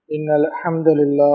إن الحمد لله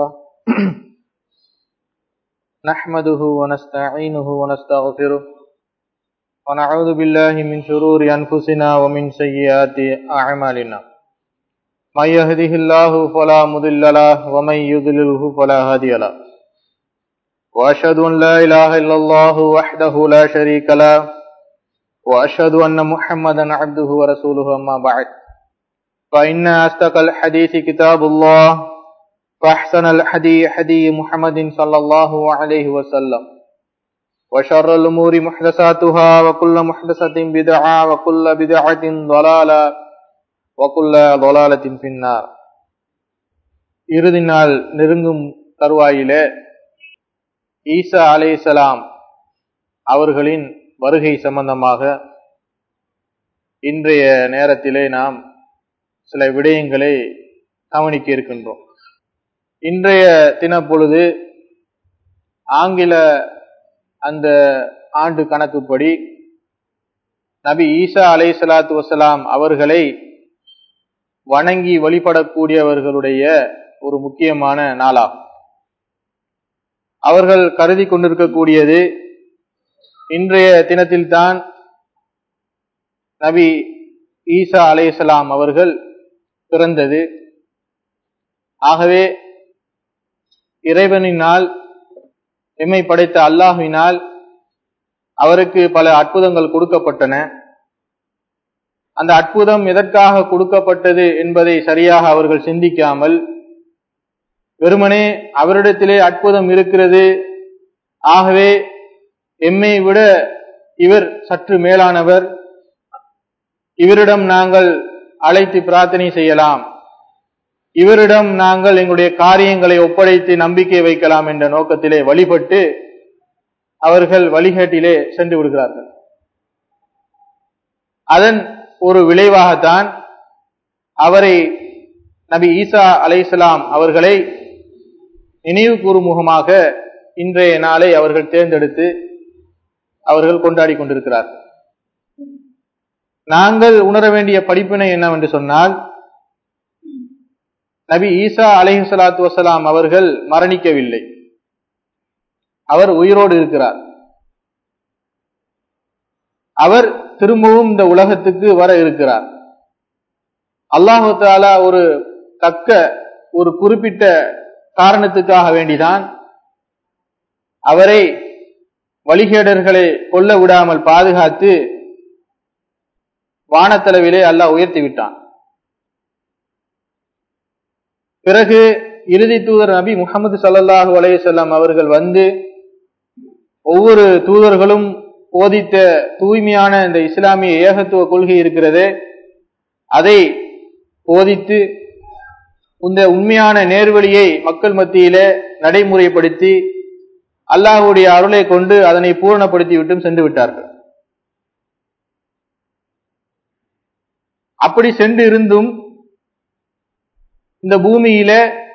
نحمده ونستعينه ونستغفره ونعوذ بالله من شرور أنفسنا ومن سيئات أعمالنا من يهده الله فلا مضل له ومن يضلله فلا هادي له وأشهد أن لا إله إلا الله وحده لا شريك له وأشهد أن محمدا عبده ورسوله أما بعد فإن أصدق الحديث كتاب الله فأحسن الحدي حدي محمد صلى الله عليه وسلم وشر الأمور محدثاتها وكل محدثة بدعة وكل بدعة ضلالة وكل ضلالة في النار இறுதி நாள் நெருங்கும் தருவாயிலே ஈசா அலைசலாம் அவர்களின் வருகை சம்பந்தமாக இன்றைய நேரத்திலே நாம் சில விடயங்களை கவனிக்க இருக்கின்றோம் இன்றைய தினப்பொழுது ஆங்கில அந்த ஆண்டு கணக்குப்படி நபி ஈசா அலை சலாத்து வசலாம் அவர்களை வணங்கி வழிபடக்கூடியவர்களுடைய ஒரு முக்கியமான நாளாகும் அவர்கள் கருதி கொண்டிருக்கக்கூடியது இன்றைய தினத்தில்தான் நபி ஈசா அலைசலாம் அவர்கள் பிறந்தது ஆகவே இறைவனினால் எம்மை படைத்த அல்லாஹுவினால் அவருக்கு பல அற்புதங்கள் கொடுக்கப்பட்டன அந்த அற்புதம் எதற்காக கொடுக்கப்பட்டது என்பதை சரியாக அவர்கள் சிந்திக்காமல் வெறுமனே அவரிடத்திலே அற்புதம் இருக்கிறது ஆகவே எம்மை விட இவர் சற்று மேலானவர் இவரிடம் நாங்கள் அழைத்து பிரார்த்தனை செய்யலாம் இவரிடம் நாங்கள் எங்களுடைய காரியங்களை ஒப்படைத்து நம்பிக்கை வைக்கலாம் என்ற நோக்கத்திலே வழிபட்டு அவர்கள் வழிகேட்டிலே சென்று விடுகிறார்கள் அதன் ஒரு விளைவாகத்தான் அவரை நபி ஈசா அலைசலாம் அவர்களை நினைவு கூறும் முகமாக இன்றைய நாளை அவர்கள் தேர்ந்தெடுத்து அவர்கள் கொண்டாடி கொண்டிருக்கிறார்கள் நாங்கள் உணர வேண்டிய படிப்பினை என்னவென்று சொன்னால் நபி ஈசா அலஹி சலாத்து வசலாம் அவர்கள் மரணிக்கவில்லை அவர் உயிரோடு இருக்கிறார் அவர் திரும்பவும் இந்த உலகத்துக்கு வர இருக்கிறார் அல்லாஹு தாலா ஒரு தக்க ஒரு குறிப்பிட்ட காரணத்துக்காக வேண்டிதான் அவரை வழிகேடர்களை கொல்ல விடாமல் பாதுகாத்து வானத்தளவிலே அல்லாஹ் உயர்த்தி விட்டான் பிறகு இறுதி தூதர் நபி முகமது சல்லாஹூ அலையம் அவர்கள் வந்து ஒவ்வொரு தூதர்களும் போதித்த தூய்மையான இந்த இஸ்லாமிய ஏகத்துவ கொள்கை இருக்கிறது அதை போதித்து இந்த உண்மையான நேர்வழியை மக்கள் மத்தியில நடைமுறைப்படுத்தி அல்லாஹுடைய அருளை கொண்டு அதனை பூரணப்படுத்தி விட்டும் சென்று விட்டார்கள் அப்படி சென்று இருந்தும் இந்த பூமியில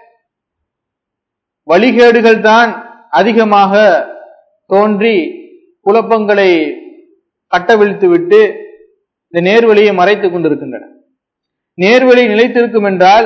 வழிகேடுகள் தான் அதிகமாக தோன்றி குழப்பங்களை கட்டவிழ்த்து விட்டு இந்த நேர்வழியை மறைத்துக் கொண்டிருக்கின்றன நேர்வழி நிலைத்திருக்கும் என்றால்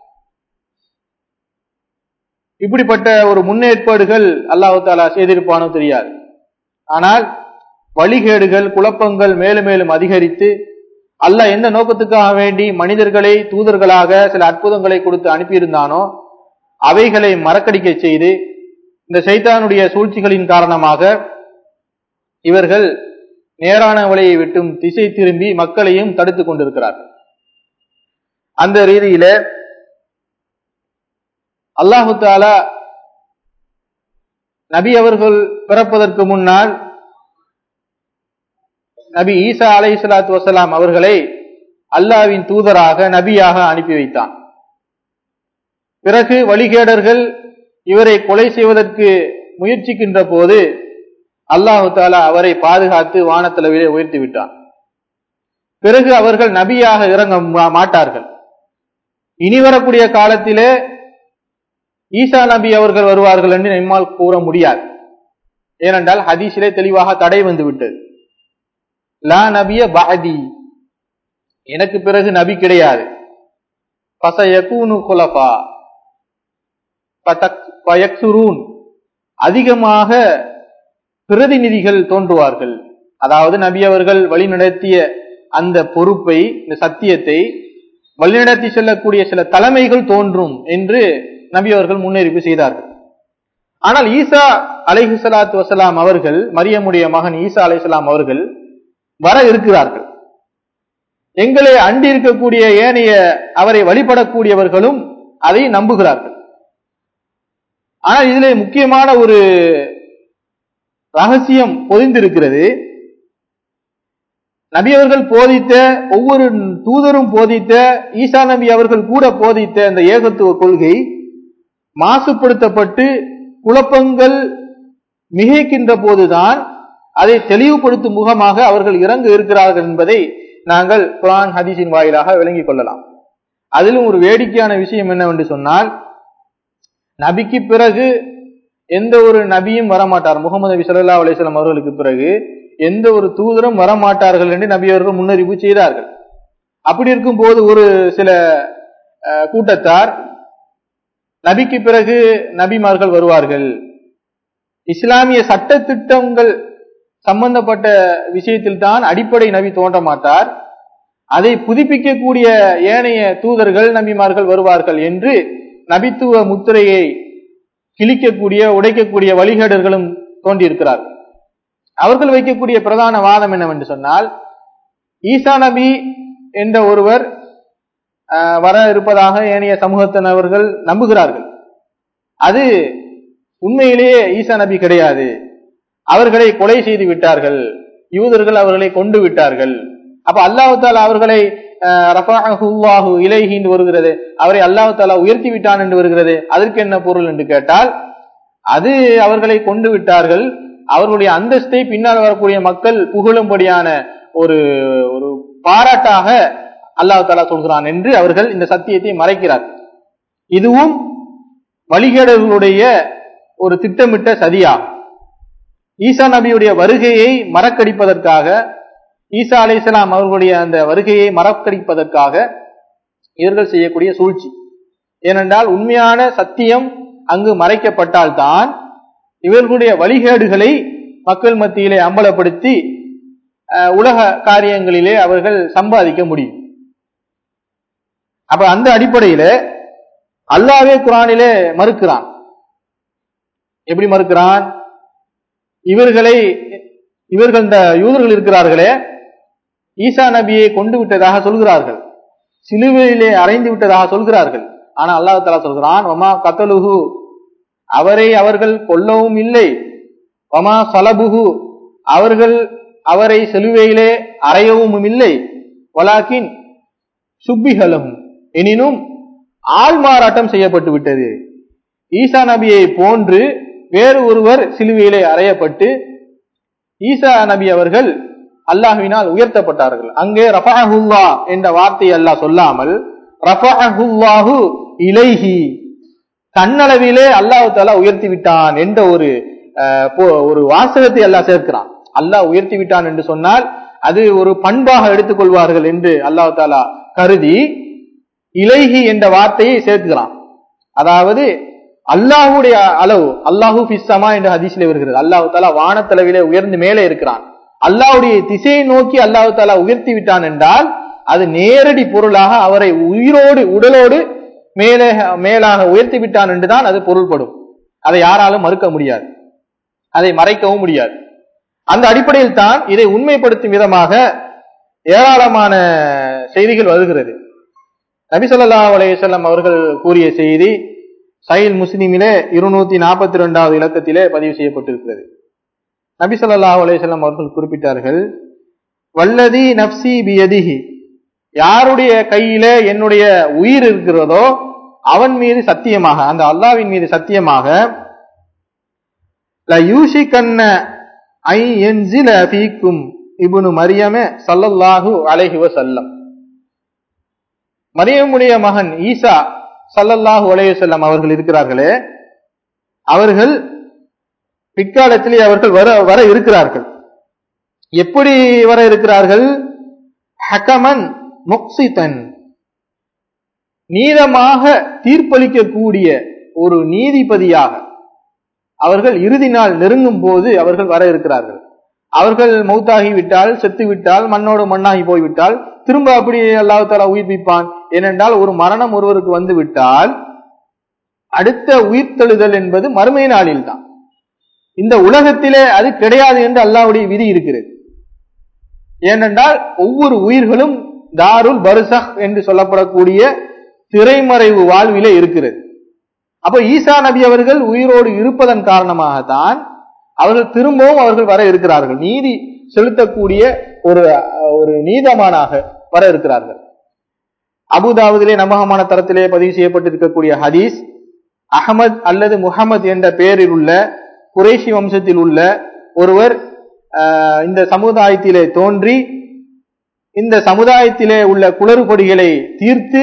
இப்படிப்பட்ட ஒரு முன்னேற்பாடுகள் அல்லாஹு தாலா செய்திருப்பானோ தெரியாது ஆனால் வழிகேடுகள் குழப்பங்கள் மேலும் மேலும் அதிகரித்து அல்லாஹ் எந்த நோக்கத்துக்காக வேண்டி மனிதர்களை தூதர்களாக சில அற்புதங்களை கொடுத்து அனுப்பியிருந்தானோ அவைகளை மறக்கடிக்க செய்து இந்த சைத்தானுடைய சூழ்ச்சிகளின் காரணமாக இவர்கள் நேரான வழியை விட்டும் திசை திரும்பி மக்களையும் தடுத்துக் கொண்டிருக்கிறார்கள் அந்த ரீதியில அல்லாஹு தாலா நபி அவர்கள் பிறப்பதற்கு முன்னால் நபி ஈசா அலை சலாத்து வசலாம் அவர்களை அல்லாவின் தூதராக நபியாக அனுப்பி வைத்தான் பிறகு வழிகேடர்கள் இவரை கொலை செய்வதற்கு முயற்சிக்கின்ற போது அல்லாஹு தாலா அவரை பாதுகாத்து வானத்தளவிலே உயர்த்தி விட்டான் பிறகு அவர்கள் நபியாக இறங்க மாட்டார்கள் இனி வரக்கூடிய காலத்திலே ஈசா நபி அவர்கள் வருவார்கள் என்று நம்மால் கூற முடியாது ஏனென்றால் ஹதீஸிலே தெளிவாக தடை வந்து விட்டது லா நபிய பாதி எனக்கு பிறகு நபி கிடையாது பச யகூனு குலபா பதக்- பயக்சுரூன் அதிகமாக பிரதிநிதிகள் தோன்றுவார்கள் அதாவது நபி அவர்கள் வழிநடத்திய அந்த பொறுப்பை இந்த சத்தியத்தை வழிநடத்தி செல்லக்கூடிய சில தலைமைகள் தோன்றும் என்று நபி அவர்கள் முன்னறிவிப்பு செய்தார்கள் ஆனால் ஈசா அலைஹி ஸலாத்து வஸலாம் அவர்கள் மரியமுடைய மகன் ஈசா அலைஹிஸ்ஸலாம் அவர்கள் வர இருக்கிறார்கள் எங்களை அண்டி இருக்கக்கூடிய ஏனைய அவரை வழிபடக்கூடியவர்களும் அதை நம்புகிறார்கள் ஆனால் இதிலே முக்கியமான ஒரு ரகசியம் பொதிந்திருக்கிறது நபி அவர்கள் போதித்த ஒவ்வொரு தூதரும் போதித்த ஈசா நபி அவர்கள் கூட போதித்த அந்த ஏகத்துவ கொள்கை மாசுபடுத்தப்பட்டு குழப்பங்கள் மிகைக்கின்ற போதுதான் அதை தெளிவுபடுத்தும் முகமாக அவர்கள் இறங்க இருக்கிறார்கள் என்பதை நாங்கள் குரான் ஹதீஸின் வாயிலாக விளங்கிக் கொள்ளலாம் அதிலும் ஒரு வேடிக்கையான விஷயம் என்னவென்று சொன்னால் நபிக்கு பிறகு எந்த ஒரு நபியும் வரமாட்டார் முகமது நபி ஸல்லல்லாஹு அலைஹி வஸல்லம் அவர்களுக்கு பிறகு எந்த ஒரு தூதரும் வரமாட்டார்கள் என்று நபி அவர்கள் முன்னறிவு செய்தார்கள் அப்படி இருக்கும்போது ஒரு சில அஹ், கூட்டத்தார் நபிக்கு பிறகு நபிமார்கள் வருவார்கள் இஸ்லாமிய சட்ட திட்டங்கள் சம்பந்தப்பட்ட விஷயத்தில் தான் அடிப்படை நபி தோன்ற மாட்டார் அதை புதுப்பிக்கக்கூடிய ஏனைய தூதர்கள் நபிமார்கள் வருவார்கள் என்று நபித்துவ முத்திரையை கிழிக்கக்கூடிய உடைக்கக்கூடிய வழிகேடர்களும் தோன்றியிருக்கிறார்கள் அவர்கள் வைக்கக்கூடிய பிரதான வாதம் என்னவென்று சொன்னால் ஈசா நபி என்ற ஒருவர் ஆஹ், வர இருப்பதாக ஏனைய சமூகத்தினவர்கள் நம்புகிறார்கள் அது உண்மையிலேயே ஈசா நபி கிடையாது அவர்களை கொலை செய்து விட்டார்கள் யூதர்கள் அவர்களை கொண்டு விட்டார்கள் அப்ப அல்லாஹு தாலா அவர்களை ஆஹ், ரஃபஅஹுல்லாஹு இலைஹி என்று வருகிறது அவரை அல்லாஹு தாலா உயர்த்தி விட்டான் என்று வருகிறது அதற்கு என்ன பொருள் என்று கேட்டால் அது அவர்களை கொண்டு விட்டார்கள் அவர்களுடைய அந்தஸ்தை பின்னால் வரக்கூடிய மக்கள் புகழும்படியான ஒரு ஒரு பாராட்டாக அல்லாஹ் தாலா சொல்கிறான் என்று அவர்கள் இந்த சத்தியத்தை மறைக்கிறார் இதுவும் வழிகேடர்களுடைய ஒரு திட்டமிட்ட சதியா ஈசா நபியுடைய வருகையை மறக்கடிப்பதற்காக ஈசா அலைஹிஸ்ஸலாம் அவர்களுடைய அந்த வருகையை மறக்கடிப்பதற்காக இவர்கள் செய்யக்கூடிய சூழ்ச்சி ஏனென்றால் உண்மையான சத்தியம் அங்கு மறைக்கப்பட்டால்தான் இவர்களுடைய வழிகேடுகளை மக்கள் மத்தியிலே அம்பலப்படுத்தி அஹ், உலக காரியங்களிலே அவர்கள் சம்பாதிக்க முடியும் அப்ப அந்த அடிப்படையில அல்லாவே குரானிலே மறுக்கிறான் எப்படி மறுக்கிறான் இவர்களை இவர்கள் இந்த யூதர்கள் இருக்கிறார்களே ஈசா நபியை கொண்டு விட்டதாக சொல்கிறார்கள் சிலுவையிலே அறைந்து விட்டதாக சொல்கிறார்கள் ஆனா அல்லாஹ் தஆலா சொல்கிறான் வமா கத்தலுஹு அவரை அவர்கள் கொல்லவும் இல்லை வமா சலபுகு அவர்கள் அவரை சிலுவையிலே அறையவும் இல்லை வலாக்கின் சுப்பிகளும் எனினும் ஆள் மாறாட்டம் செய்யப்பட்டு விட்டது ஈசா நபியை போன்று வேறு ஒருவர் சிலுவையிலே அறையப்பட்டு ஈசா நபி அவர்கள் அல்லாஹ்வினால் உயர்த்தப்பட்டார்கள் அங்கே ரஃபஅஹுல்லா என்ற வார்த்தையை அல்லாஹ் சொல்லாமல் ரஃபஅஹுல்லாஹு இலைஹி தன்னளவிலே அல்லாஹ் தாலா உயர்த்தி விட்டான் என்ற ஒரு அஹ், போ- ஒரு வாசகத்தை அல்லாஹ் சேர்க்கிறான் அல்லாஹ் உயர்த்தி விட்டான் என்று சொன்னால் அது ஒரு பண்பாக எடுத்துக்கொள்வார்கள் என்று அல்லாஹ் தாலா கருதி இலைஹி என்ற வார்த்தையை சேர்க்கிறான் அதாவது அல்லாஹுடைய அளவு அல்லாஹு பிஸ்ஸமா என்ற ஹதீஸ்ல வருகிறது அல்லாஹு தாலா வானத்தளவிலே உயர்ந்து மேலே இருக்கிறான் அல்லாஹ்வுடைய திசையை நோக்கி அல்லாஹு தாலா உயர்த்தி விட்டான் என்றால் அது நேரடி பொருளாக அவரை உயிரோடு உடலோடு மேலே மேலாக உயர்த்தி விட்டான் என்றுதான் அது பொருள்படும் அதை யாராலும் மறுக்க முடியாது அதை மறைக்கவும் முடியாது அந்த அடிப்படையில் தான் இதை உண்மைப்படுத்தும் விதமாக ஏராளமான செய்திகள் வருகிறது நபி ஸல்லல்லாஹு அலைஹி வஸல்லம் அவர்கள் கூறிய செய்தி சஹீல் முஸ்லிமிலே இருநூத்தி நாற்பத்தி ரெண்டாவது இலக்கத்திலே பதிவு செய்யப்பட்டிருக்கிறது நபி ஸல்லல்லாஹு அலைஹி வஸல்லம் அவர்கள் குறிப்பிட்டார்கள் வல்லதி நப்சி பியதிஹி யாருடைய கையிலே என்னுடைய உயிர் இருக்கிறதோ அவன் மீது சத்தியமாக அந்த அல்லாஹ்வின் மீது சத்தியமாக ல யூஷிகன்ன ஐ என்சில ஃபீக்கும் இப்னு மரியமே ஸல்லல்லாஹு அலைஹி வஸல்லம் மரியமுடைய மகன் ஈசா ஸல்லல்லாஹு அலைஹி வஸல்லம் அவர்கள் இருக்கிறார்களே அவர்கள் பிற்காலத்திலே அவர்கள் வர வர இருக்கிறார்கள் எப்படி வர இருக்கிறார்கள் ஹக்கமன் முக்சிதன் நீதமாக தீர்ப்பளிக்கக்கூடிய ஒரு நீதிபதியாக அவர்கள் இறுதி நாள் நெருங்கும் போது அவர்கள் வர இருக்கிறார்கள் அவர்கள் மௌத்தாகி விட்டால் செத்து விட்டால் மண்ணோடு மண்ணாகி போய்விட்டால் திரும்ப அப்படி அல்லாஹ் தாலா உயிர்ப்பிப்பான் ஏனென்றால் ஒரு மரணம் ஒருவருக்கு வந்து விட்டால் அடுத்த உயிர்த்தெழுதல் என்பது மறுமை நாளில் தான் இந்த உலகத்திலே அது கிடையாது என்று அல்லாஹ்வுடைய விதி இருக்கிறது ஏனென்றால் ஒவ்வொரு உயிர்களும் தாருல் பருசஹ் என்று சொல்லப்படக்கூடிய திரைமறைவு வாழ்விலே இருக்கிறது அப்ப ஈசா நபி அவர்கள் உயிரோடு இருப்பதன் காரணமாகத்தான் அவர்கள் திரும்பவும் அவர்கள் வர இருக்கிறார்கள் நீதி செலுத்தக்கூடிய ஒரு ஒரு நீதமானாக வர இருக்கிறார்கள் அபுதாபுதிலே நம்பகமான தரத்திலே பதிவு செய்யப்பட்டிருக்கக்கூடிய ஹதீஸ் அகமது அல்லது முகமது என்ற பெயரில் உள்ள குறைஷி வம்சத்தில் உள்ள ஒருவர் ஆஹ், இந்த சமுதாயத்திலே தோன்றி இந்த சமுதாயத்திலே உள்ள குளறுபடிகளை தீர்த்து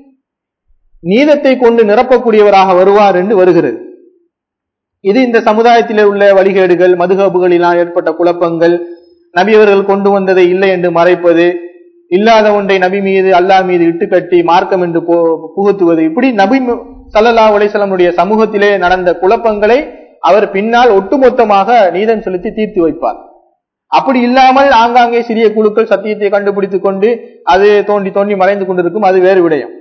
நீதத்தை கொண்டு நிரப்பக்கூடியவராக வருவார் என்று வருகிறது இது இந்த சமுதாயத்திலே உள்ள வழிகேடுகள் மதுகபுகளினால் ஏற்பட்ட குழப்பங்கள் நபி அவர்கள் கொண்டு வந்ததை இல்லை என்று மறைப்பது இல்லாத ஒன்றை நபி மீது அல்லாஹ் மீது இட்டுக்கட்டி மார்க்கம் என்று பு- புகுத்துவது இப்படி நபி சல்லல்லா அலிசல்லமுடைய சமூகத்திலே நடந்த குழப்பங்களை அவர் பின்னால் ஒட்டுமொத்தமாக நீதம் செலுத்தி தீர்த்து வைப்பார் அப்படி இல்லாமல் ஆங்காங்கே சிறிய குழுக்கள் சத்தியத்தை கண்டுபிடித்துக் கொண்டு அது தோண்டி தோண்டி மறைந்து கொண்டிருக்கும் அது வேறு விடயம்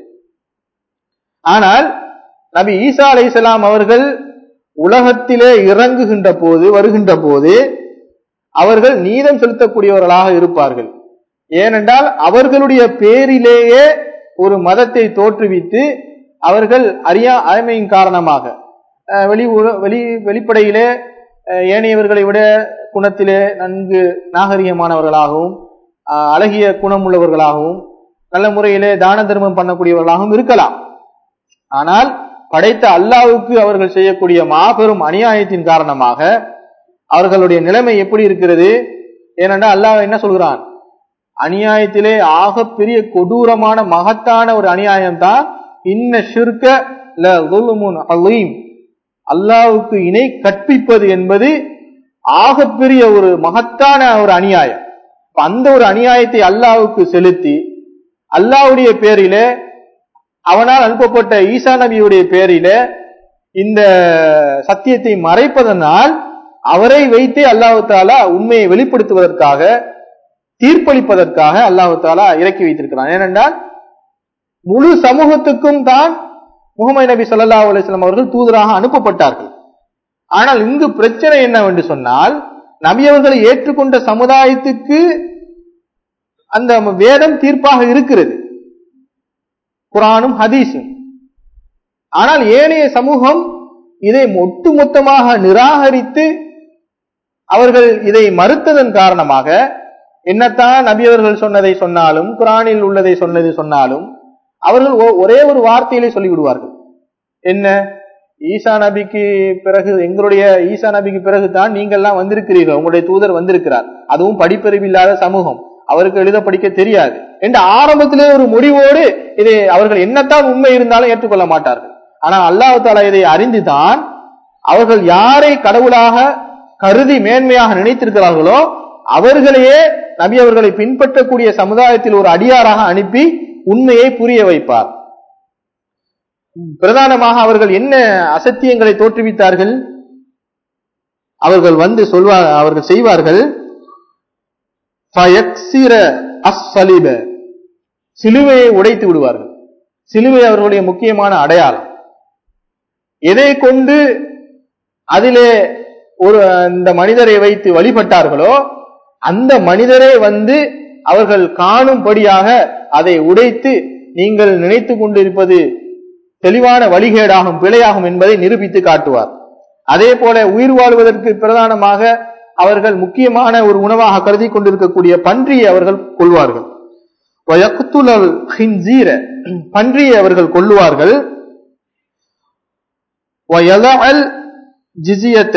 ஆனால் நபி ஈசா அலைஹிஸ்ஸலாம் அவர்கள் உலகத்திலே இறங்குகின்ற போது வருகின்ற போது அவர்கள் நீதம் செலுத்தக்கூடியவர்களாக இருப்பார்கள் ஏனென்றால் அவர்களுடைய பேரிலேயே ஒரு மதத்தை தோற்றுவித்து அவர்கள் அறியா அறிமையின் காரணமாக அஹ், வெளி உல- வெளி வெளிப்படையிலே அஹ், ஏனையவர்களை விட குணத்திலே நன்கு நாகரிகமானவர்களாகவும் அஹ், அழகிய குணமுள்ளவர்களாகவும் நல்ல முறையிலே தான தர்மம் பண்ணக்கூடியவர்களாகவும் இருக்கலாம் ஆனால் படைத்த அல்லாவுக்கு அவர்கள் செய்யக்கூடிய மாபெரும் அநியாயத்தின் காரணமாக அவர்களுடைய நிலைமை எப்படி இருக்கிறது ஏனென்றால் அல்லாஹ் என்ன சொல்கிறான் அநியாயத்திலே ஆகப்பெரிய கொடூரமான மகத்தான ஒரு அநியாயம் தான் இன்ன ஷிர்க ல ظُلْمٌ عَظِيمٌ. அல்லாஹ்வுக்கு இணை கற்பிப்பது என்பது ஆகப்பெரிய ஒரு மகத்தான ஒரு அநியாயம் அப்ப அந்த ஒரு அநியாயத்தை அல்லாஹ்வுக்கு செலுத்தி அல்லாஹ்வுடைய பேரிலே அவனால் அனுப்பப்பட்ட ஈசா நபியுடைய பேரிலே இந்த சத்தியத்தை மறைப்பதனால் அவரை வைத்தே அல்லாஹு தாலா உண்மையை வெளிப்படுத்துவதற்காக தீர்ப்பளிப்பதற்காக அல்லாஹு தாலா இறக்கி வைத்திருக்கிறான் ஏனென்றால் முழு சமூகத்துக்கும் தான் முகமது நபி ஸல்லல்லாஹு அலைஹி வஸல்லம் அவர்கள் தூதராக அனுப்பப்பட்டார்கள் ஆனால் இங்கு பிரச்சனை என்னவென்று சொன்னால் நபி அவர்களை ஏற்றுக்கொண்ட சமுதாயத்துக்கு அந்த வேதம் தீர்ப்பாக இருக்கிறது குரானும் ஹதீஸும் ஆனால் ஏனைய சமூகம் இதை ஒட்டுமொத்தமாக நிராகரித்து அவர்கள் இதை மறுத்ததன் காரணமாக என்னத்தான் நபி அவர்கள் சொன்னதை சொன்னாலும் குரானில் உள்ளதை சொன்னதை சொன்னாலும் அவர்கள் ஒ- ஒரே ஒரு வார்த்தையிலே சொல்லிவிடுவார்கள் என்ன ஈசா நபிக்கு பிறகு எங்களுடைய ஈசா நபிக்கு பிறகு தான் நீங்கள்லாம் வந்திருக்கிறீர்கள் உங்களுடைய தூதர் வந்திருக்கிறார் அதுவும் படிப்பறிவு இல்லாத சமூகம் அவருக்கு எழுத படிக்க தெரியாது என்று ஆரம்பத்திலே ஒரு முடிவோடு இதை அவர்கள் என்னத்தான் உண்மை இருந்தாலும் ஏற்றுக்கொள்ள மாட்டார்கள் ஆனால் அல்லாஹ் தாலா இதை அறிந்துதான் அவர்கள் யாரை கடவுளாக கருதி மேன்மையாக நினைத்திருக்கிறார்களோ அவர்களையே நபி அவர்களை பின்பற்றக்கூடிய சமுதாயத்தில் ஒரு அடியாராக அனுப்பி உண்மையை புரிய வைப்பார் பிரதானமாக அவர்கள் என்ன அசத்தியங்களை தோற்றுவித்தார்கள் அவர்கள் வந்து சொல்வார் அவர்கள் செய்வார்கள் ஃபயக்சிர அஸ்ஸலிப. சிலுவையை உடைத்து விடுவார்கள் சிலுவை அவர்களுடைய முக்கியமான அடையாளம் எதை கொண்டு அதிலே ஒரு இந்த மனிதரை வைத்து வழிபட்டார்களோ அந்த மனிதரே வந்து அவர்கள் காணும்படியாக அதை உடைத்து நீங்கள் நினைத்து கொண்டிருப்பது தெளிவான வழிகேடாகும் பிழையாகும் என்பதை நிரூபித்து காட்டுவார் அதே போல உயிர் வாழ்வதற்கு பிரதானமாக அவர்கள் முக்கியமான ஒரு உணவாக கருதி கொண்டிருக்கக்கூடிய பன்றியை அவர்கள் கொள்வார்கள் வயக்குத்துலல் ஹின்சீர பன்றியை அவர்கள் கொள்ளுவார்கள் வயலஅல் ஜிசியத்த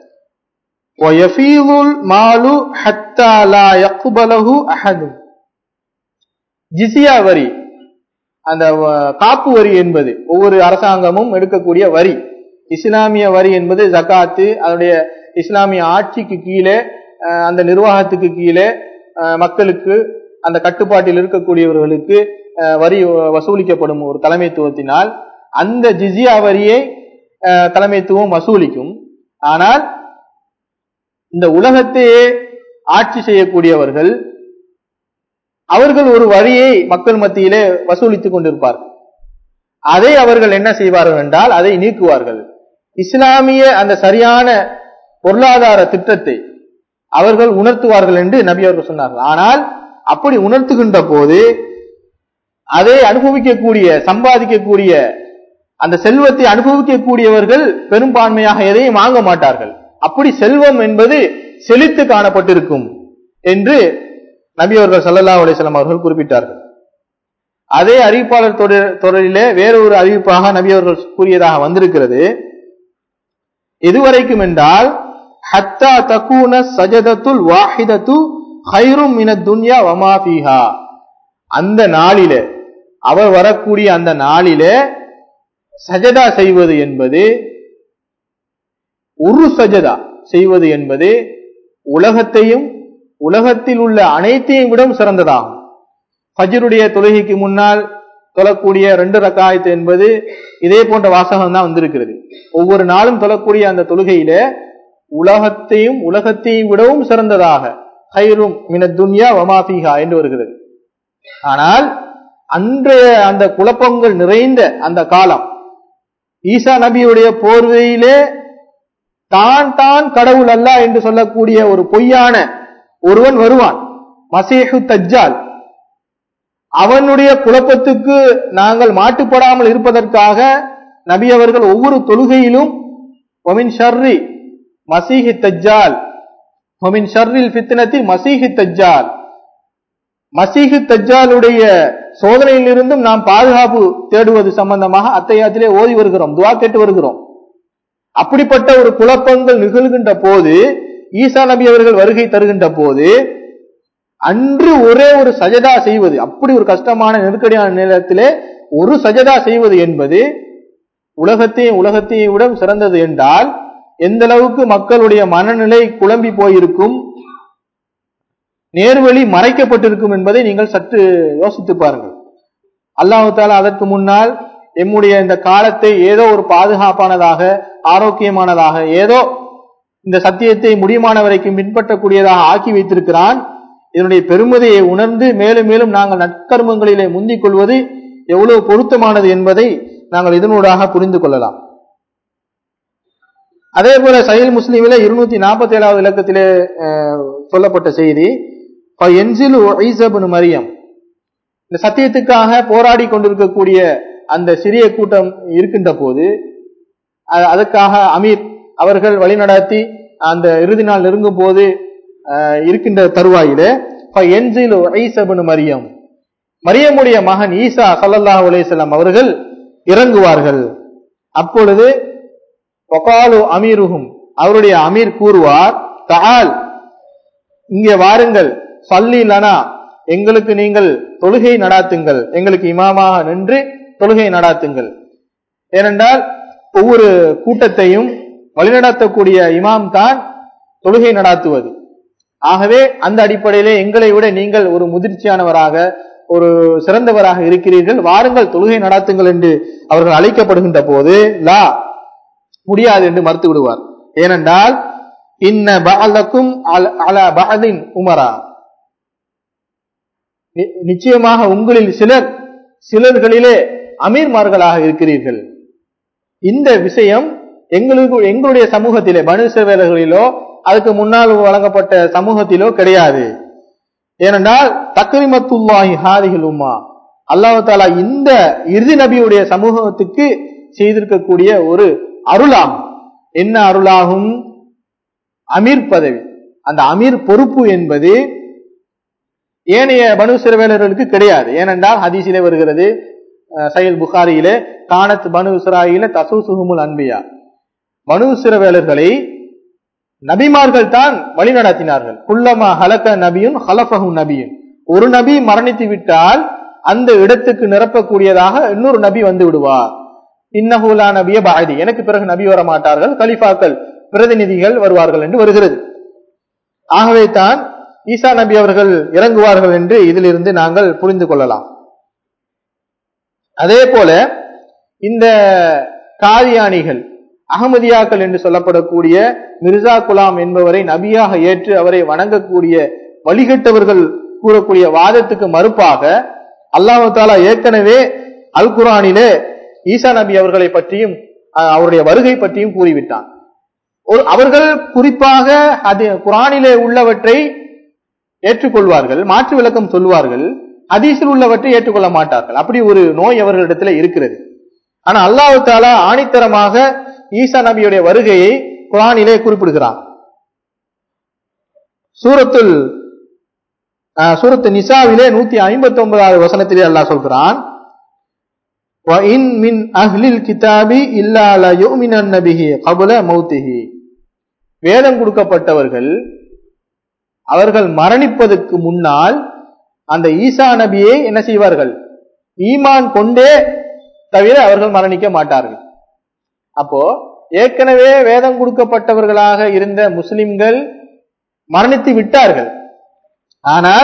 ويفيض المال حتى لا يقبله أحد ஜிசியா வரி அந்த வ- காப்பு வரி என்பது ஒவ்வொரு அரசாங்கமும் எடுக்கக்கூடிய வரி இஸ்லாமிய வரி என்பது ஜகாத்து அதனுடைய இஸ்லாமிய ஆட்சிக்கு கீழே அஹ், அந்த நிர்வாகத்துக்கு கீழே அஹ், மக்களுக்கு அந்த கட்டுப்பாட்டில் இருக்கக்கூடியவர்களுக்கு அஹ், வரி வசூலிக்கப்படும் ஒரு தலைமைத்துவத்தினால் அந்த ஜிசியா வரியை அஹ், தலைமைத்துவம் வசூலிக்கும் ஆனால் இந்த உலகத்தையே ஆட்சி செய்யக்கூடியவர்கள் அவர்கள் ஒரு வரியை மக்கள் மத்தியிலே வசூலித்துக் கொண்டிருப்பார்கள் அதை அவர்கள் என்ன செய்வார்கள் என்றால் அதை நீக்குவார்கள் இஸ்லாமிய அந்த சரியான பொருளாதார திட்டத்தை அவர்கள் உணர்த்துவார்கள் என்று நபி அவர்கள் சொன்னார்கள் ஆனால் அப்படி உணர்த்துகின்ற போது அதை அனுபவிக்கக்கூடிய சம்பாதிக்கக்கூடிய அந்த செல்வத்தை அனுபவிக்கக்கூடியவர்கள் பெரும்பான்மையாக எதையும் வாங்க மாட்டார்கள் அப்படி செல்வம் என்பது செழித்து காணப்பட்டிருக்கும் என்று நபி அவர்கள் ஸல்லல்லாஹு அலைஹி வஸல்லம் அவர்கள் குறிப்பிட்டார்கள் அதே அறிவிப்பாளர் தொடர் தொடரிலே வேறொரு அறிவிப்பாக நபி அவர்கள் கூறியதாக வந்திருக்கிறது எதுவரைக்கும் என்றால் ஹத்தா தக்கூன சஜதத்துல் வாஹிதத்து ஹைரும் மின துன்யா வமா ஃபீஹா அந்த நாளிலே அவர் வரக்கூடிய அந்த நாளிலே சஜதா செய்வது என்பது ஒரு சஜதா செய்வது என்பது உலகத்தையும் உலகத்தில் உள்ள அனைத்தையும் விட சிறந்ததாகும் ஃபஜ்ருடைய தொழுகைக்கு முன்னால் தொழக்கூடிய ரெண்டு ரக்காயத்து என்பது இதே போன்ற வாசகம் தான் வந்திருக்கிறது ஒவ்வொரு நாளும் தொழக்கூடிய அந்த தொழுகையில உலகத்தையும் உலகத்தையும் விடவும் சிறந்ததாக ஹைரும் மின துன்யா வமாஃபிஹா என்று வருகிறது ஆனால் அன்றைய அந்த குழப்பங்கள் நிறைந்த அந்த காலம் ஈசா நபியுடைய போர்வையிலே தான் தான் கடவுள் அல்ல என்று சொல்லக்கூடிய ஒரு பொய்யான ஒருவன் வருவான் மசீஹு தஜ்ஜால் அவனுடைய குழப்பத்துக்கு நாங்கள் மாட்டுப்படாமல் இருப்பதற்காக நபி அவர்கள் ஒவ்வொரு தொழுகையிலும் ஒமின் ஷர்ரி மசீஹி தஜ்ஜால் ஒமின் ஷர்ரில் ஃபித்னத்தி மசீஹி தஜ்ஜால் மசீஹு தஜ்ஜாலுடைய சோதனையிலிருந்தும் நாம் பாதுகாப்பு தேடுவது சம்பந்தமாக அத்தையாத்திலே ஓதி வருகிறோம் துவா கேட்டு வருகிறோம் அப்படிப்பட்ட ஒரு குழப்பங்கள் நிகழ்கின்ற போது ஈசா நபி அவர்கள் வருகை தருகின்ற போது அன்று ஒரே ஒரு சஜதா செய்வது அப்படி ஒரு கஷ்டமான நெருக்கடியான நேரத்திலே ஒரு சஜதா செய்வது என்பது உலகத்தையும் உலகத்தையும் விட சிறந்தது என்றால் எந்த அளவுக்கு மக்களுடைய மனநிலை குழம்பி போயிருக்கும் நேர்வழி மறைக்கப்பட்டிருக்கும் என்பதை நீங்கள் சற்று யோசித்து பாருங்கள் அல்லாஹு தாலா அதற்கு முன்னால் எம்முடைய இந்த காலத்தை ஏதோ ஒரு பாதுகாப்பானதாக ஆரோக்கியமானதாக ஏதோ இந்த சத்தியத்தை முடியுமான வரைக்கும் பின்பற்றக்கூடியதாக ஆக்கி வைத்திருக்கிறான் இதனுடைய பெருமதியை உணர்ந்து மேலும் மேலும் நாங்கள் நற்கர்மங்களிலே முந்திக் கொள்வது எவ்வளவு பொருத்தமானது என்பதை நாங்கள் இதனூடாக புரிந்து கொள்ளலாம் அதே போல சஹீல் முஸ்லீமில இருநூத்தி நாற்பத்தி ஏழாவது இலக்கத்திலே அஹ், சொல்லப்பட்ட செய்தி என்சிலு ஈசபுன் மரியம் இந்த சத்தியத்துக்காக போராடி கொண்டிருக்கக்கூடிய அந்த சிறிய கூட்டம் இருக்கின்ற போது அ- அதற்காக அமீர் அவர்கள் வழிநடத்தி அந்த இறுதி நாள் நெருங்கும் போது அஹ், இருக்கின்ற தருவாயிலே என்சிலு ஈசபுன் மரியம் மரியமுடைய மகன் ஈசா ஸல்லல்லாஹு அலைஹி வஸல்லம் அவர்கள் இறங்குவார்கள் அப்பொழுது ஒகாலு அமீருகும் அவருடைய அமீர் கூறுவார் தஆல் இங்கே வாருங்கள் சல்லி லனா எங்களுக்கு நீங்கள் தொழுகை நடாத்துங்கள் எங்களுக்கு இமாமாக நின்று தொழுகை நடாத்துங்கள் ஏனென்றால் ஒவ்வொரு கூட்டத்தையும் வழிநடத்தக்கூடிய இமாம் தான் தொழுகை நடாத்துவது ஆகவே அந்த அடிப்படையிலே எங்களை விட நீங்கள் ஒரு முதிர்ச்சியானவராக ஒரு சிறந்தவராக இருக்கிறீர்கள் வாருங்கள் தொழுகை நடாத்துங்கள் என்று அவர்கள் அழைக்கப்படுகின்ற போது லா முடியாது என்று மறுத்து விடுவார் ஏனென்றால் இன்ன பஅலக்கும் அல- அலா பஅலின் உமரா நி- நிச்சயமாக உங்களில் சிலர் சிலர்களிலே அமீர்மார்களாக இருக்கிறீர்கள் இந்த விஷயம் எங்களுக்கு எங்களுடைய சமூகத்திலே பனு சேவர்களிலோ அதுக்கு முன்னால் வழங்கப்பட்ட சமூகத்திலோ கிடையாது ஏனென்றால் தக்ரிமத்துல்லாஹி ஹாதிகள் உம்மா அல்லாஹ் தாலா இந்த இறுதி நபியுடைய சமூகத்துக்கு செய்திருக்கக்கூடிய ஒரு அருளாகும் என்ன அருளாகும் அமீர் பதவி அந்த அமீர் பொறுப்பு என்பது ஏனைய பனு சிறுவேலர்களுக்கு கிடையாது ஏனென்றால் ஹதீஸிலே வருகிறது அஹ், சஹீல் புகாரியிலே கானத் பனு இஸ்ராயில தசூசுகுமுல் அன்பியா பனு சிறுவேலர்களை நபிமார்கள் தான் வழி நடத்தினார்கள் குல்லமா ஹலக்க நபியும் ஹலஃபஹு நபியும் ஒரு நபி மரணித்து விட்டால் அந்த இடத்துக்கு நிரப்பக்கூடியதாக இன்னொரு நபி வந்து விடுவார் இன்னஹுலா நபிய பாதி எனக்கு பிறகு நபி வர மாட்டார்கள் கலிஃபாக்கள் பிரதிநிதிகள் வருவார்கள் என்று வருகிறது ஆகவே தான் ஈசா நபி அவர்கள் இறங்குவார்கள் என்று இதிலிருந்து நாங்கள் புரிந்து கொள்ளலாம் அதே போல இந்த காதியானிகள் அகமதியாக்கள் என்று சொல்லப்படக்கூடிய மிர்சா குலாம் என்பவரை நபியாக ஏற்று அவரை வணங்கக்கூடிய வழிகட்டவர்கள் கூறக்கூடிய வாதத்துக்கு மறுப்பாக அல்லாஹு தாலா ஏற்கனவே அல் குரானிலே ஈசா நபி அவர்களை பற்றியும் அஹ், அவருடைய வருகை பற்றியும் கூறிவிட்டான் ஒரு அவர்கள் குறிப்பாக அது குரானிலே உள்ளவற்றை ஏற்றுக்கொள்வார்கள் மாற்று விளக்கம் சொல்வார்கள் ஹதீஸில் உள்ளவற்றை ஏற்றுக்கொள்ள மாட்டார்கள் அப்படி ஒரு நோய் அவர்களிடத்தில் இருக்கிறது ஆனா அல்லாஹு தாலா ஆணித்தரமாக ஈசா நபியுடைய வருகையை குரானிலே குறிப்பிடுகிறான் சூரத்துல் அஹ், சூரத்து நிசாவிலே நூத்தி ஐம்பத்தி ஒன்பதாவது வசனத்திலே அல்லாஹ் சொல்கிறான் وَإِن مِّنْ أَهْلِ الْكِتَابِ إِلَّا لَيُؤْمِنَنَّ بِهِ قَبْلَ مَوْتِهِ வேதம் கொடுக்கப்பட்டவர்கள் அவர்கள் மரணிப்பதற்கு முன்னால் அந்த ஈசா நபியை என்ன செய்வார்கள் ஈமான் கொண்டே தவிர அவர்கள் மரணிக்க மாட்டார்கள் அப்போ ஏற்கனவே வேதம் கொடுக்கப்பட்டவர்களாக இருந்த முஸ்லிம்கள் மரணித்து விட்டார்கள் ஆனால்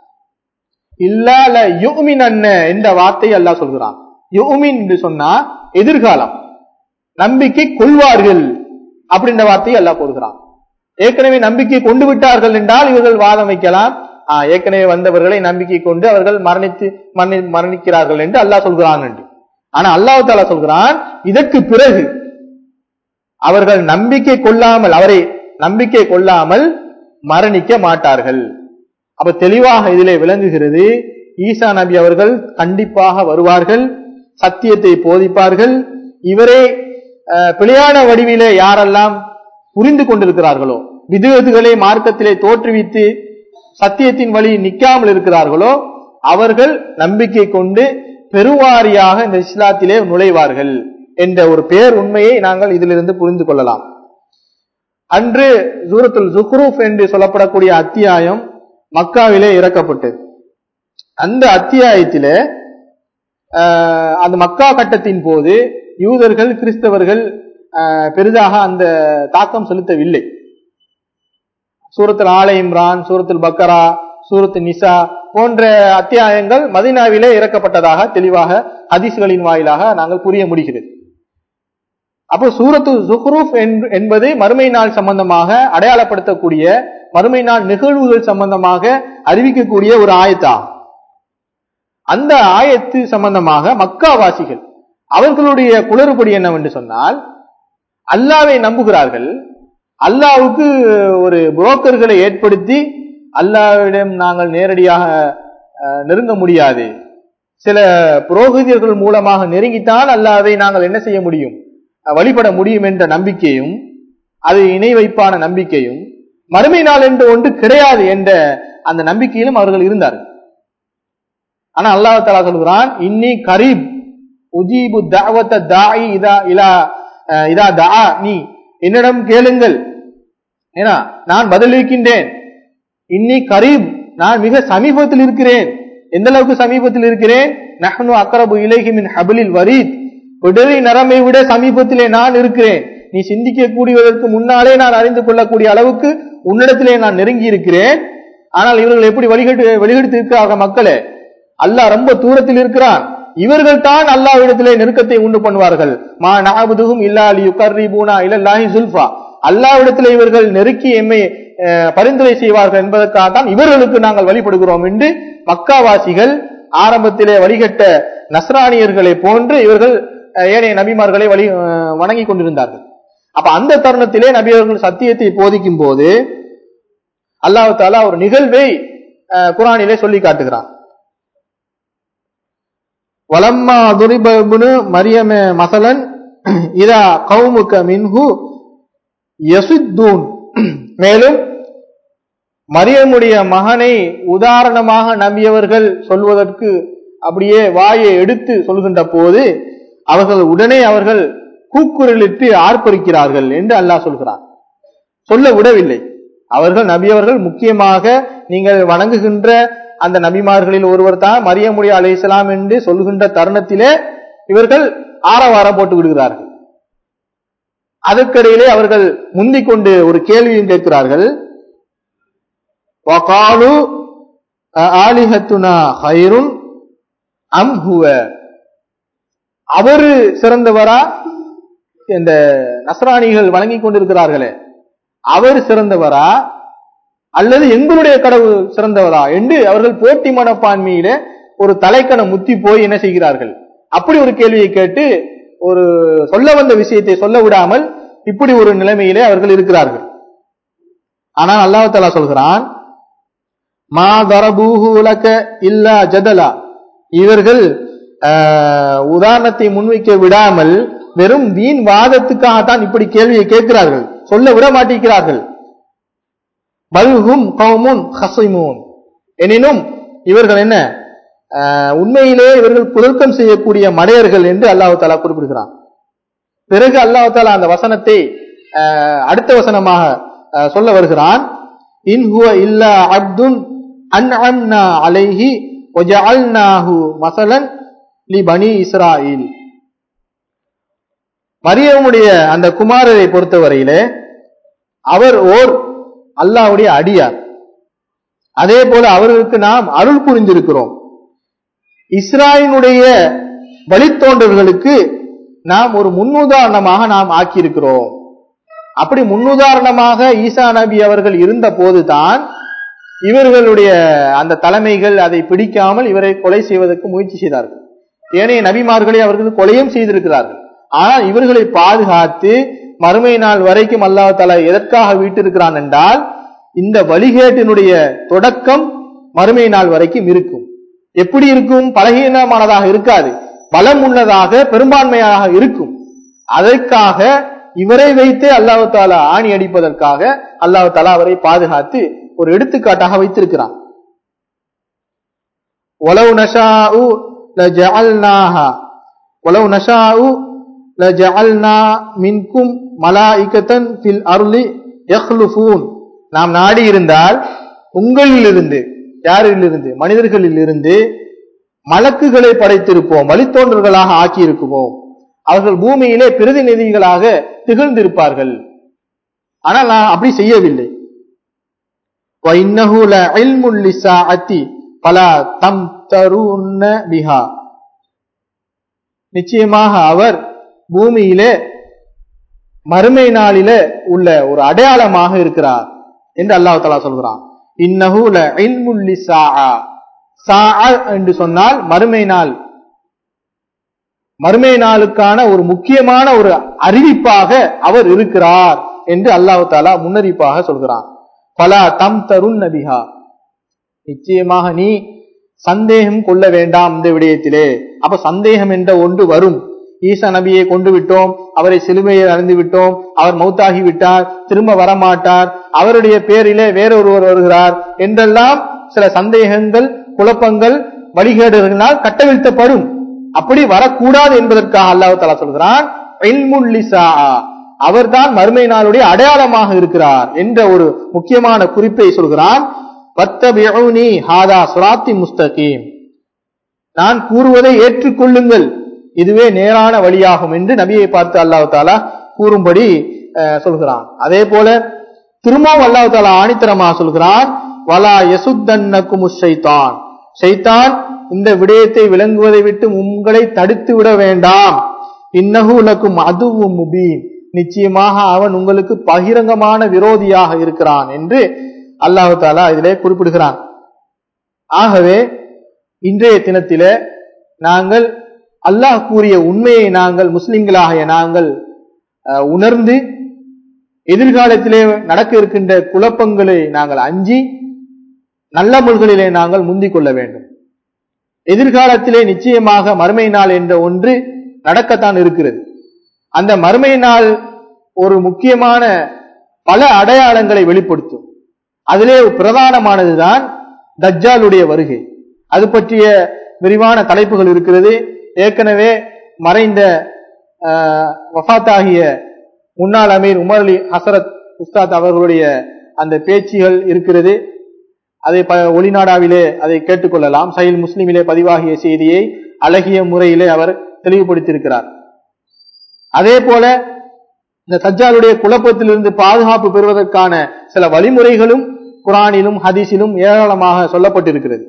இல்லால யுமின் அன்ன என்ற வார்த்தை அல்லாஹ் சொல்கிறான் யுமின் என்று சொன்னா எதிர்காலம் நம்பிக்கை கொள்வார்கள் அப்படின்ற வார்த்தையை அல்லாஹ் போடுகிறான் ஏற்கனவே நம்பிக்கை கொண்டு விட்டார்கள் என்றால் இவர்கள் வாதம் வைக்கலாம் ஆ, ஏற்கனவே வந்தவர்களை நம்பிக்கை கொண்டு அவர்கள் மரணித்து மரணி- மரணிக்கிறார்கள் என்று அல்லாஹ் சொல்கிறான் என்று ஆனா அல்லாஹ் தாலா சொல்கிறான் இதற்கு பிறகு அவர்கள் நம்பிக்கை கொள்ளாமல் அவரை நம்பிக்கை கொள்ளாமல் மரணிக்க மாட்டார்கள் அப்ப தெளிவாக இதிலே விளங்குகிறது ஈசா நபி அவர்கள் கண்டிப்பாக வருவார்கள் சத்தியத்தை போதிப்பார்கள் இவரே அஹ், பிழையான வடிவிலே யாரெல்லாம் புரிந்து கொண்டிருக்கிறார்களோ விதுவதுகளை மார்க்கத்திலே தோற்றுவித்து சத்தியத்தின் வழி நிற்காமல் இருக்கிறார்களோ அவர்கள் நம்பிக்கை கொண்டு பெருவாரியாக இந்த இஸ்லாத்திலே நுழைவார்கள் என்ற ஒரு பேர் உண்மையை நாங்கள் இதிலிருந்து புரிந்து கொள்ளலாம் அன்று சூரத்துல் ஜுக்ரூப் என்று சொல்லப்படக்கூடிய அத்தியாயம் மக்காவிலே இறக்கப்பட்டது அந்த அத்தியாயத்திலே ஆஹ், அந்த மக்கா கட்டத்தின் போது யூதர்கள் கிறிஸ்தவர்கள் ஆஹ், பெரிதாக அந்த தாக்கம் செலுத்தவில்லை சூரத்துல் ஆல இம்ரான் சூரத்துல் பக்கரா சூரத்து நிசா போன்ற அத்தியாயங்கள் மதினாவிலே இறக்கப்பட்டதாக தெளிவாக ஹதீஸ்களின் வாயிலாக நாங்கள் புரிய முடிகிறது அப்போ சூரத்து ஜுஹ்ரூப் என்ப- என்பது மறுமை நாள் சம்பந்தமாக அடையாளப்படுத்தக்கூடிய மறுமை நாள் நிகழ்வுகள் சம்பந்தமாக அறிவிக்கக்கூடிய ஒரு ஆயத்தாகும் அந்த ஆயத்து சம்பந்தமாக மக்காவாசிகள் அவர்களுடைய குளறுபடி என்னவென்று சொன்னால் அல்லாவை நம்புகிறார்கள் அல்லாவுக்கு ஒரு புரோக்கர்களை ஏற்படுத்தி அல்லாவிடம் நாங்கள் நேரடியாக அஹ், நெருங்க முடியாது சில புரோகிதர்கள் மூலமாக நெருங்கித்தான் அல்லாவை நாங்கள் என்ன செய்ய முடியும் அஹ், வழிபட முடியும் என்ற நம்பிக்கையும் அது இணை வைப்பான நம்பிக்கையும் மறுமை நாள் என்று ஒன்று கிடையாது என்ற அந்த நம்பிக்கையிலும் அவர்கள் இருந்தார்கள் ஆனா அல்லாஹ் தலா சொல்கிறான் இன்னி கரீப் உஜீபு தாவத்த தாயி இதா இலா அஹ், இதா தா நீ என்னிடம் கேளுங்கள் ஏன்னா நான் பதிலளிக்கின்றேன் இன்னி கரீப் நான் மிக சமீபத்தில் இருக்கிறேன் எந்த அளவுக்கு சமீபத்தில் இருக்கிறேன் நஹ்னு அக்ரபு இலைஹி மின் ஹபிலில் வரீத் விடரி நரம்பை விட சமீபத்திலே நான் இருக்கிறேன் நீ சிந்திக்க கூடியதற்கு முன்னாலே நான் அறிந்து கொள்ளக்கூடிய அளவுக்கு உன்னிடத்திலே நான் நெருங்கி இருக்கிறேன் ஆனால் இவர்கள் எப்படி வழிகட்டு வெளிகெடுத்து இருக்கிறார்கள் மக்களே அல்லாஹ் ரொம்ப தூரத்தில் இருக்கிறான் இவர்கள் தான் அல்லாஹ்விடத்திலே நெருக்கத்தை உண்டு பண்ணுவார்கள் மா நஅபுதுஹும் இல்லா லியுகர்ரிபூனா இலல்லாஹி சுல்ஃபா அல்லாஹ்விடத்திலே இவர்கள் நெருக்கி எம்மை அஹ், பரிந்துரை செய்வார்கள் என்பதற்காக தான் இவர்களுக்கு நாங்கள் வழிபடுகிறோம் என்று மக்காவாசிகள் ஆரம்பத்திலே வழிகட்ட நஸ்ரானியர்களை போன்று இவர்கள் அஹ், ஏனைய நபிமார்களை வழி அஹ், வணங்கிக் கொண்டிருந்தார்கள் அப்ப அந்த தருணத்திலே நபி அவர்கள் சத்தியத்தை போதிக்கும் போது அல்லாஹ் தாலா ஒரு நிகழ்வை அஹ், குர்ஆனிலே சொல்லி காட்டுகிறான் வலம்மா துரிபனு மரியம மசலன் இதா கவுமுக மின்ஹு யசுத்தூன் மேலும் மரியமுடைய மகனை உதாரணமாக நம்பியவர்கள் சொல்வதற்கு அப்படியே வாயை எடுத்து சொல்கின்ற போது அவர்கள் உடனே அவர்கள் கூக்குரலிட்டு ஆர்ப்பரிக்கிறார்கள் என்று அல்லாஹ் சொல்கிறார் சொல்ல விடவில்லை அவர்கள் நபியவர்கள் முக்கியமாக நீங்கள் வணங்குகின்ற அந்த நபிமார்களில் ஒருவர் தான் மரியமுடைய அலைஹிஸ்ஸலாம் என்று சொல்கின்ற தருணத்திலே இவர்கள் ஆரவாரம் போட்டு விடுகிறார்கள் அதற்கிடையிலே அவர்கள் முந்திக் கொண்டு ஒரு கேள்வியும் கேட்கிறார்கள் வகாலு ஆலிஹத்துனா ஹைருன் அம் ஹுவ அவரு சிறந்தவரா இந்த நஸ்ரானிகள் வழங்கி கொண்டிருக்கிறார்களே அவர் சிறந்தவரா அல்லது எங்களுடைய கடவுள் சிறந்தவரா என்று அவர்கள் போட்டி மனப்பான்மையில ஒரு தலைக்கண முத்தி போய் என்ன செய்கிறார்கள் அப்படி ஒரு கேள்வியை கேட்டு ஒரு சொல்ல வந்த விஷயத்தை சொல்ல விடாமல் இப்படி ஒரு நிலைமையிலே அவர்கள் இருக்கிறார்கள் ஆனால் அல்லாஹ் தஆலா சொல்கிறான் மா தரபூஹு லக இல்லா ஜதலா இவர்கள் ஆஹ், உதாரணத்தை முன்வைக்க விடாமல் வெறும் வீண் வாதத்துக்காகத்தான் இப்படி கேள்வியை கேட்கிறார்கள் சொல்ல விட மாட்டேங்கிறார்கள் பல்ஹும் கௌமுன் ஹசிமூன் எனினும் இவர்கள் என்ன ஆஹ், உண்மையிலே இவர்கள் குதர்க்கம் செய்யக்கூடிய மடையர்கள் என்று அல்லாஹ் தாலா குறிப்பிடுகிறான் பிறகு அல்லாஹ் தாலா அந்த வசனத்தை ஆஹ், அடுத்த வசனமாக ஆஹ், சொல்ல வருகிறான் இன் ஹுவ இல்லா அப்துன் அன்அம்னா அலைஹி வஜஅல்நாஹு மஸலன் லி பனி இஸ்ராயில் மரியமுடைய அந்த குமாரரை பொறுத்தவரையிலே அவர் ஓர் அல்லாஹ்வுடைய அடியார் அதே போல அவர்களுக்கு நாம் அருள் புரிந்திருக்கிறோம் இஸ்ராயினுடைய வழித்தோன்றல்களுக்கு நாம் ஒரு முன்னுதாரணமாக நாம் ஆக்கியிருக்கிறோம் அப்படி முன்னுதாரணமாக ஈசா நபி அவர்கள் இருந்த போதுதான் இவர்களுடைய அந்த தலைமைகள் அதை பிடிக்காமல் இவரை கொலை செய்வதற்கு முயற்சி செய்தார்கள் ஏனைய நபிமார்களை அவர்கள் கொலையும் செய்திருக்கிறார்கள் ஆனால் இவர்களை பாதுகாத்து மறுமை நாள் வரைக்கும் அல்லாஹ் தலா எதற்காக வீட்டிருக்கிறான் என்றால் இந்த வழிகேட்டினுடைய தொடக்கம் மறுமை நாள் வரைக்கும் இருக்கும் எப்படி இருக்கும் பலகீனமானதாக இருக்காது பலம் உள்ளதாக பெரும்பான்மையாக இருக்கும் அதற்காக இவரை வைத்தே அல்லாஹ் தாலா ஆணி அடிப்பதற்காக அல்லாஹ் தாலா அவரை பாதுகாத்து ஒரு எடுத்துக்காட்டாக வைத்திருக்கிறான் ஒலவு நஷாஉ லஜஅல்நாஹா ஒலவு நஷாஉ லஜஅல்னா மின்கும் மலாயிகத்தன் ஃபில் அருளி யஹ்லுஃபூன் நாம் நாடி இருந்தால் உங்களிலிருந்து யாரிலிருந்து மனிதர்களிலிருந்து மலக்குகளை படைத்திருப்போம் வழித்தோன்றர்களாக ஆக்கியிருக்குவோம் அவர்கள் பூமியிலே பிரதிநிதிகளாக திகழ்ந்திருப்பார்கள் ஆனால் நான் அப்படி செய்யவில்லை وَإِنَّهُ لَعِلْمٌ لِلسَّاعَةِ فَلَا تَمْتَرُنَّ بِهَا நிச்சயமாக அவர் பூமியிலே மறுமை நாளிலே உள்ள ஒரு அடையாளமாக இருக்கிறார் என்று அல்லாஹ் தலா சொல்கிறான் இன்னஹு லஇல்முல் லிஸ்ஸாஆ சாஅ என்று சொன்னால் மறுமை நாள் மறுமை நாளுக்கான ஒரு முக்கியமான ஒரு அறிவிப்பாக அவர் இருக்கிறார் என்று அல்லாஹ் தாலா முன்னறிவிப்பாக சொல்கிறான் பலா தம் தருண் நபிஹா நிச்சயமாக நீ சந்தேகம் கொள்ள வேண்டாம் இந்த விடயத்திலே அப்ப சந்தேகம் என்ற ஒன்று வரும் ஈசா நபியை கொண்டு விட்டோம் அவரை சிலுவையில் அறிந்து விட்டோம் அவர் மௌத்தாகி விட்டார் திரும்ப வரமாட்டார் அவருடைய பேரிலே வேறொருவர் வருகிறார் என்றெல்லாம் சில சந்தேகங்கள் குழப்பங்கள் வழிகேடுகளினால் கட்டவிழ்த்தப்படும் அப்படி வரக்கூடாது என்பதற்காக அல்லாஹ் தலா சொல்கிறான் இல்முல் லிசாஆ. அவர்தான் மறுமை நாளுடைய அடையாளமாக இருக்கிறார் என்ற ஒரு முக்கியமான குறிப்பை சொல்கிறான் வத்தபிஉனி ஹாதா சுராத்தி முஸ்தகீம் நான் கூறுவதை ஏற்றுக்கொள்ளுங்கள் இதுவே நேரான வழியாகும் என்று நபியை பார்த்து அல்லாஹ் தாலா கூறும்படி அஹ், சொல்கிறான் அதே போல திரும்பவும் அல்லாஹ் தாலா ஆணித்தரமாக சொல்கிறான் வலா யசுத்தன்னக்கும் ஷைத்தான் ஷைத்தான் இந்த விடயத்தை விளங்குவதை விட்டு உங்களை தடுத்து விட வேண்டாம் இன்னஹு லக்கும் அதுவும் முபீன் நிச்சயமாக அவன் உங்களுக்கு பகிரங்கமான விரோதியாக இருக்கிறான் என்று அல்லாஹு தாலா இதிலே குறிப்பிடுகிறான் ஆகவே இன்றைய தினத்திலே நாங்கள் அல்லாஹ் கூறிய உண்மையை நாங்கள் முஸ்லிம்களாகிய நாங்கள் அஹ், உணர்ந்து எதிர்காலத்திலே நடக்க இருக்கின்ற குழப்பங்களை நாங்கள் அஞ்சி நல்ல முள்களிலே நாங்கள் முந்திக் கொள்ள வேண்டும் எதிர்காலத்திலே நிச்சயமாக மறுமை நாள் என்ற ஒன்று நடக்கத்தான் இருக்கிறது அந்த மறுமை நாள் ஒரு முக்கியமான பல அடையாளங்களை வெளிப்படுத்தும் அதிலே பிரதானமானதுதான் தஜ்ஜாலுடைய வருகை அது பற்றிய விரிவான தலைப்புகள் இருக்கிறது ஏற்கனவே மறைந்த ஆஹ், வஃபாத்தாகிய முன்னாள் அமீர் உமர் அலி ஹசரத் உஸ்தாத் அவர்களுடைய அந்த பேச்சுகள் இருக்கிறது அதை ப ஒளிநாடாவிலே அதை கேட்டுக்கொள்ளலாம் சயில் முஸ்லிமிலே பதிவாகிய செய்தியை அழகிய முறையிலே அவர் தெளிவுபடுத்தியிருக்கிறார் அதே போல இந்த சஜ்ஜாலுடைய குழப்பத்திலிருந்து பாதுகாப்பு பெறுவதற்கான சில வழிமுறைகளும் குரானிலும் ஹதீஸிலும் ஏராளமாக சொல்லப்பட்டிருக்கிறது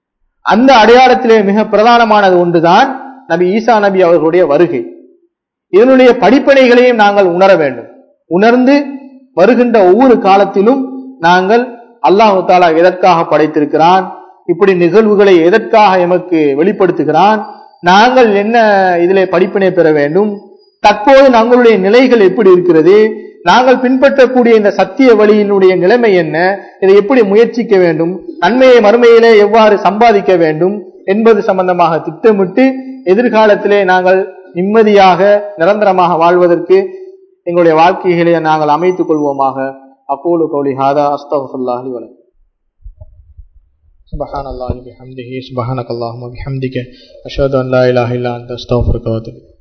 அந்த அடையாளத்திலே மிக பிரதானமானது ஒன்றுதான் நபி ஈசா நபி அவர்களுடைய வருகை இதனுடைய படிப்பனைகளையும் நாங்கள் உணர வேண்டும் உணர்ந்து வருகின்ற ஒவ்வொரு காலத்திலும் நாங்கள் அல்லாஹு தாலா எதற்காக படைத்திருக்கிறான் இப்படி நிகழ்வுகளை எதற்காக எமக்கு வெளிப்படுத்துகிறான் நாங்கள் என்ன இதிலே படிப்பினை பெற வேண்டும் தற்போது நம்மளுடைய நிலைகள் எப்படி இருக்கிறது நாங்கள் பின்பற்றக்கூடிய இந்த சத்திய வழியினுடைய நிலைமை என்ன இதை எப்படி முயற்சிக்க வேண்டும் நன்மையை மறுமையிலே எவ்வாறு சம்பாதிக்க வேண்டும் என்பது சம்பந்தமாக திட்டமிட்டு எதிர்காலத்திலே நாங்கள் நிம்மதியாக நிரந்தரமாக வாழ்வதற்கு எங்களுடைய வாழ்க்கைகளை நாங்கள் அமைத்துக் கொள்வோமாக அகூலு கௌலி ஹாதா அஸ்தகுல்லாஹி வலம் سبحان الله بحمده سبحانك اللهم وبحمدك أشهد أن لا إله إلا أنت أستغفرك وأتوب إليك